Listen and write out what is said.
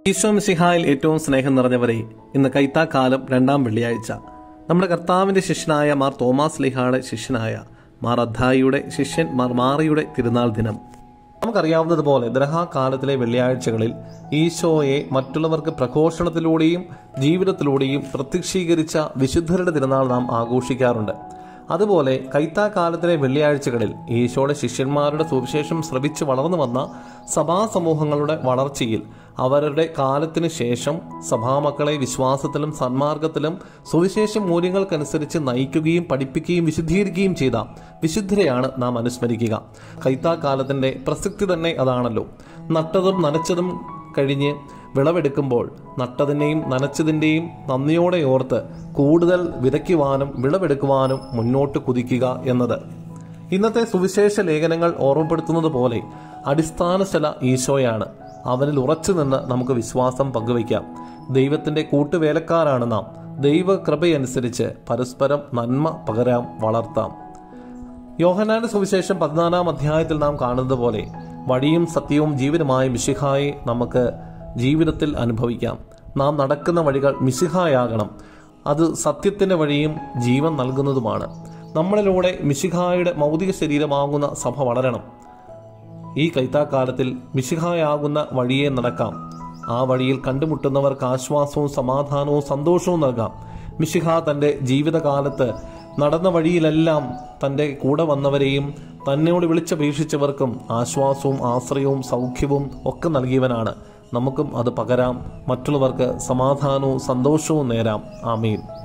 ഈശോ മിശിഹായിൽ ഏറ്റവും സ്നേഹം നിറഞ്ഞവരെ ഇന്ന് കൈത്താക്കാലം രണ്ടാം വെള്ളിയാഴ്ച നമ്മുടെ കർത്താവിന്റെ ശിഷ്യനായ മാർ തോമാസ് ലിഹായുടെ ശിഷ്യനായ മാർ അദ്ധായിയുടെ ശിഷ്യൻ മാർ മാറിയുടെ തിരുനാൾ ദിനം നമുക്കറിയാവുന്നതുപോലെ ദ്രഹാകാലത്തിലെ വെള്ളിയാഴ്ചകളിൽ ഈശോയെ മറ്റുള്ളവർക്ക് പ്രഘോഷണത്തിലൂടെയും ജീവിതത്തിലൂടെയും പ്രത്യക്ഷീകരിച്ച വിശുദ്ധരുടെ തിരുനാൾ നാം ആഘോഷിക്കാറുണ്ട് അതുപോലെ കൈത്താക്കാലത്തിലെ വെള്ളിയാഴ്ചകളിൽ ഈശോയുടെ ശിഷ്യന്മാരുടെ സുവിശേഷം ശ്രവിച്ച് വളർന്നു വന്ന സഭാസമൂഹങ്ങളുടെ വളർച്ചയിൽ അവരുടെ കാലത്തിന് ശേഷം സഭാമക്കളെ വിശ്വാസത്തിലും സന്മാർഗത്തിലും സുവിശേഷ മൂല്യങ്ങൾക്കനുസരിച്ച് നയിക്കുകയും പഠിപ്പിക്കുകയും വിശുദ്ധീകരിക്കുകയും ചെയ്ത വിശുദ്ധരെയാണ് നാം അനുസ്മരിക്കുക കൈത്താക്കാലത്തിന്റെ പ്രസക്തി തന്നെ അതാണല്ലോ നട്ടതും നനച്ചതും കഴിഞ്ഞ് വിളവെടുക്കുമ്പോൾ നട്ടതിൻ്റെയും നനച്ചതിൻ്റെയും നന്ദിയോടെ ഓർത്ത് കൂടുതൽ വിതയ്ക്കുവാനും വിളവെടുക്കുവാനും മുന്നോട്ട് കുതിക്കുക എന്നത് ഇന്നത്തെ സുവിശേഷ ലേഖനങ്ങൾ ഓർമ്മപ്പെടുത്തുന്നത് പോലെ അടിസ്ഥാനശല ഈശോയാണ് അവനിൽ ഉറച്ചു നിന്ന് നമുക്ക് വിശ്വാസം പങ്കുവയ്ക്കാം ദൈവത്തിന്റെ കൂട്ടുവേലക്കാരാണ് നാം ദൈവകൃപയനുസരിച്ച് പരസ്പരം നന്മ പകരാം വളർത്താം യോഹനാന്റെ സുവിശേഷം പതിനാലാം അധ്യായത്തിൽ നാം കാണുന്നത് പോലെ വഴിയും സത്യവും ജീവനുമായ മിശിഹായെ നമുക്ക് ജീവിതത്തിൽ അനുഭവിക്കാം നാം നടക്കുന്ന വഴികൾ മിശിഹായാകണം അത് സത്യത്തിന്റെ വഴിയും ജീവൻ നൽകുന്നതുമാണ് നമ്മളിലൂടെ മിശിഹായുടെ മൗതിക ശരീരമാകുന്ന സഭ വളരണം ഈ കൈത്താക്കാലത്തിൽ മിശിഹായാകുന്ന വഴിയെ നടക്കാം ആ വഴിയിൽ കണ്ടുമുട്ടുന്നവർക്ക് ആശ്വാസവും സമാധാനവും സന്തോഷവും നൽകാം മിശിഹ തന്റെ ജീവിതകാലത്ത് നടന്ന വഴിയിലെല്ലാം തന്റെ കൂടെ വന്നവരെയും തന്നോട് വിളിച്ചപേക്ഷിച്ചവർക്കും ആശ്വാസവും ആശ്രയവും സൗഖ്യവും ഒക്കെ നൽകിയവനാണ് നമുക്കും അത് പകരാം മറ്റുള്ളവർക്ക് സമാധാനവും സന്തോഷവും നേരാം ആമീൻ